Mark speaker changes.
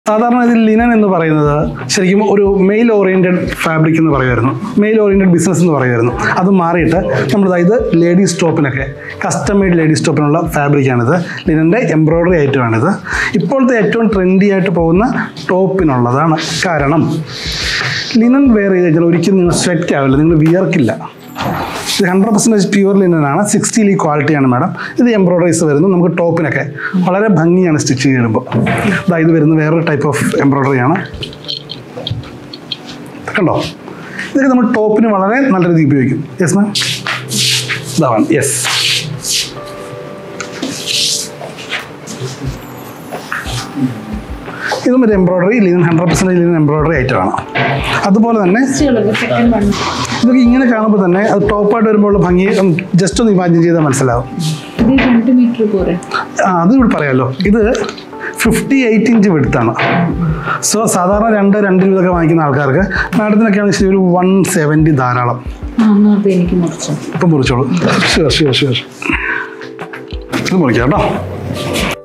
Speaker 1: സാധാരണ ഇതിൽ ലിനൻ എന്ന് പറയുന്നത് ശരിക്കും ഒരു മെയിൽ ഓറിയന്റഡ് ഫാബ്രിക് എന്ന് പറയുമായിരുന്നു മെയിൽ ഓറിയന്റഡ് ബിസിനസ് എന്ന് പറയുമായിരുന്നു അത് മാറിയിട്ട് നമ്മൾ ഇത് ലേഡീസ് ടോപ്പിനൊക്കെ കസ്റ്റം മെയ്ഡ് ലേഡീസ് ടോപ്പിനുള്ള ഫാബ്രിക്കാണിത് ലിനൻ്റെ എംബ്രോയ്ഡറി ഐറ്റമാണിത് ഇപ്പോഴത്തെ ഏറ്റവും ട്രെൻഡി ആയിട്ട് പോകുന്ന ടോപ്പിനുള്ളതാണ് കാരണം ലിനൻ വെയർ ചെയ്ത് കഴിഞ്ഞാൽ ഒരിക്കലും നിങ്ങൾ സ്വെറ്റ് ആവില്ല നിങ്ങൾ വിയർക്കില്ല ഇത് ഹൺഡ്രഡ് പെർസെൻറ്റേജ് പ്യുവർ ലിനനാണ് സിക്സ്റ്റി ലീ ക്വാളിറ്റിയാണ് മാഡം ഇത് എംബ്രോയ്ഡറീസ് വരുന്നു നമുക്ക് ടോപ്പിനൊക്കെ വളരെ ഭംഗിയാണ് സ്റ്റിച്ച് ചെയ്യുമ്പോൾ ഇതാ ഇത് വരുന്ന വേറൊരു ടൈപ്പ് ഓഫ് എംബ്രോയ്ഡറി ആണ് കണ്ടോ ഇതൊക്കെ നമ്മൾ ടോപ്പിന് വളരെ നല്ല രീതിയിൽ ഉപയോഗിക്കും യെസ് മാം ഇതാണ് യെസ് ഇതും ഒരു embroidery linen hundred percentage linen embroidery ഐറ്റമാണ് അതുപോലെ തന്നെ
Speaker 2: സെക്കൻഡ് വൺ
Speaker 1: ഇതൊക്കെ ഇങ്ങനെ കാണുമ്പോൾ തന്നെ അത് ടോപ്പായിട്ട് വരുമ്പോൾ ഉള്ള ഭംഗി ജസ്റ്റ് ഒന്ന് ഇമാജിൻ ചെയ്താൽ മനസ്സിലാവും
Speaker 2: ഇത് രണ്ട് മീറ്റർ പോരെ
Speaker 1: ആ അത് ഇവിടെ പറയാമല്ലോ ഇത് ഫിഫ്റ്റി എയ്റ്റ് ഇഞ്ച് വെടുത്താണ് സോ സാധാരണ രണ്ട് രണ്ട് രൂപയൊക്കെ വാങ്ങിക്കുന്ന ആൾക്കാർക്ക് മാഡത്തിനൊക്കെയാണ് ശരി ഒരു വൺ സെവൻറ്റി ധാരാളം
Speaker 2: ആ എന്നാ അത് എനിക്ക് മുറിച്ചു
Speaker 1: ഇപ്പം മുറിച്ചോളൂ ഷുവർ ഷുവർ ഷുവർ ഇത് മുറിക്കാം കേട്ടോ